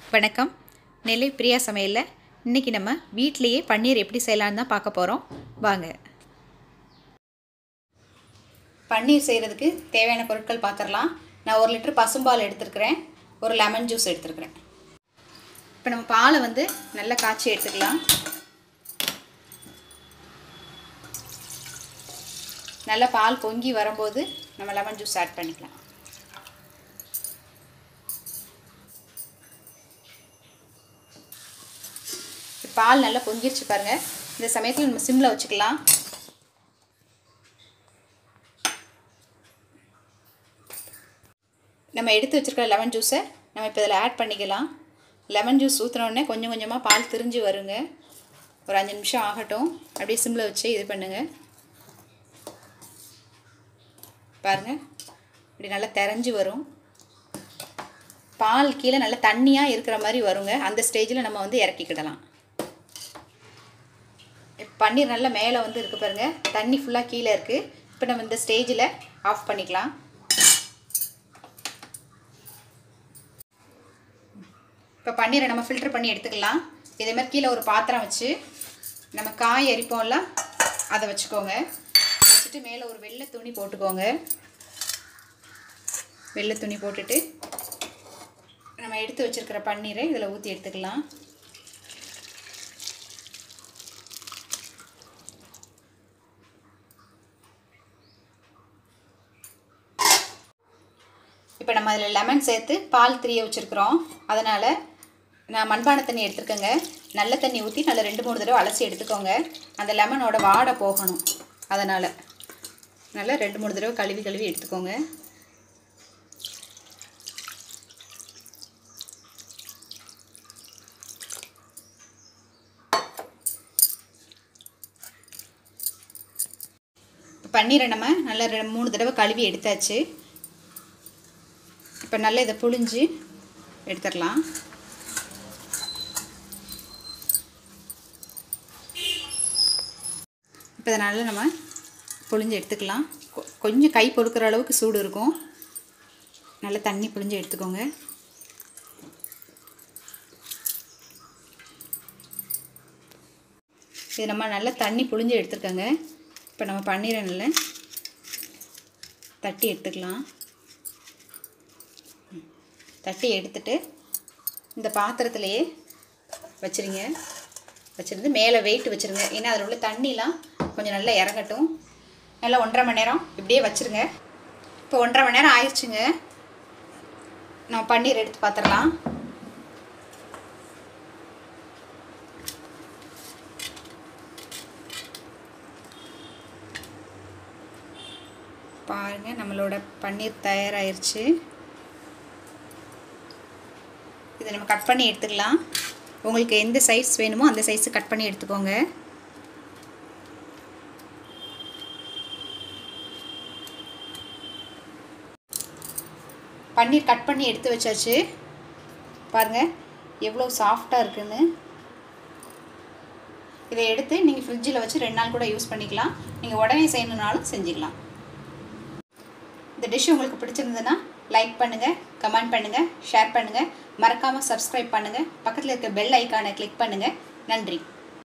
வணக்கம் நெல்லை பிரியா சமையலில் இன்றைக்கி நம்ம வீட்டிலையே பன்னீர் எப்படி செய்யலான்னு தான் பார்க்க போகிறோம் வாங்க பன்னீர் செய்கிறதுக்கு தேவையான பொருட்கள் பார்த்துடலாம் நான் ஒரு லிட்டர் பசும்பால் எடுத்துருக்கிறேன் ஒரு லெமன் ஜூஸ் எடுத்துருக்கிறேன் இப்போ நம்ம பாலை வந்து நல்லா காய்ச்சி எடுத்துக்கலாம் நல்லா பால் பொங்கி வரும்போது நம்ம லெமன் ஜூஸ் ஆட் பண்ணிக்கலாம் பால் நல்லா பொங்கிருச்சு பாருங்க இந்த சமயத்தில் நம்ம சிம்மில் வச்சுக்கலாம் நம்ம எடுத்து வச்சுருக்கிற லெமன் ஜூஸை நம்ம இப்போ இதில் ஆட் பண்ணிக்கலாம் லெமன் ஜூஸ் ஊற்றினோடனே கொஞ்சம் கொஞ்சமாக பால் திரிஞ்சு வருங்க ஒரு அஞ்சு நிமிஷம் ஆகட்டும் அப்படியே சிம்மில் வச்சு இது பண்ணுங்கள் பாருங்கள் இப்படி நல்லா தெரிஞ்சு வரும் பால் கீழே நல்லா தண்ணியாக இருக்கிற மாதிரி வருங்க அந்த ஸ்டேஜில் நம்ம வந்து இறக்கிக்கிடலாம் பன்னீர் நல்லா மேலே வந்து இருக்குது பாருங்கள் தண்ணி ஃபுல்லாக கீழே இருக்குது இப்போ நம்ம இந்த ஸ்டேஜில் ஆஃப் பண்ணிக்கலாம் இப்போ பன்னீரை நம்ம ஃபில்டர் பண்ணி எடுத்துக்கலாம் இதே மாதிரி கீழே ஒரு பாத்திரம் வச்சு நம்ம காய் எரிப்போம்ல அதை வச்சுக்கோங்க வச்சுட்டு மேலே ஒரு வெள்ளை துணி போட்டுக்கோங்க வெள்ளை துணி போட்டுட்டு நம்ம எடுத்து வச்சுருக்கிற பன்னீரை இதில் ஊற்றி எடுத்துக்கலாம் இப்போ நம்ம அதில் லெமன் சேர்த்து பால் திரிய வச்சுருக்குறோம் அதனால் நான் மண்பானை தண்ணி எடுத்துருக்கேங்க நல்ல தண்ணி ஊற்றி நல்லா ரெண்டு மூணு தடவை அலசி எடுத்துக்கோங்க அந்த லெமனோட வாடை போகணும் அதனால் நல்லா ரெண்டு மூணு தடவை கழுவி கழுவி எடுத்துக்கோங்க பன்னீரை நம்ம நல்லா ரெண்டு மூணு தடவை கழுவி எடுத்தாச்சு இப்போ நல்லா இதை புழிஞ்சு எடுத்துடலாம் இப்போ இதை நல்லா நம்ம புழிஞ்சு எடுத்துக்கலாம் கொஞ்சம் கை பொறுக்கிற அளவுக்கு சூடு இருக்கும் நல்லா தண்ணி புழிஞ்சு எடுத்துக்கோங்க இது நம்ம நல்லா தண்ணி புழிஞ்சு எடுத்துருக்கோங்க இப்போ நம்ம பன்னீரை நல்லா தட்டி எடுத்துக்கலாம் தட்டி எடுத்துட்டு இந்த பாத்திரத்துலையே வச்சுருங்க வச்சுருந்து மேலே வெயிட் வச்சுருங்க ஏன்னா அதில் உள்ள தண்ணிலாம் கொஞ்சம் நல்லா இறங்கட்டும் நல்லா ஒன்றரை மணி நேரம் இப்படியே வச்சுருங்க இப்போ ஒன்றரை மணி நேரம் ஆயிடுச்சுங்க நம்ம பன்னீர் எடுத்து பார்த்துடலாம் பாருங்கள் நம்மளோட பன்னீர் தயாராகிருச்சு இதை நம்ம கட் பண்ணி எடுத்துக்கலாம் உங்களுக்கு எந்த சைஸ் வேணுமோ அந்த சைஸு கட் பண்ணி எடுத்துக்கோங்க பன்னீர் கட் பண்ணி எடுத்து வச்சாச்சு பாருங்கள் எவ்வளோ சாஃப்டாக இருக்குன்னு இதை எடுத்து நீங்கள் ஃப்ரிட்ஜில் வச்சு ரெண்டு நாள் கூட யூஸ் பண்ணிக்கலாம் நீங்கள் உடனே செய்யணுன்னாலும் செஞ்சுக்கலாம் இந்த டிஷ் உங்களுக்கு பிடிச்சிருந்ததுன்னா லைக் பண்ணுங்கள் கமெண்ட் பண்ணுங்கள் ஷேர் பண்ணுங்கள் மறக்காமல் சப்ஸ்கிரைப் பண்ணுங்கள் பக்கத்தில் இருக்க பெல் ஐக்கானை கிளிக் பண்ணுங்கள் நன்றி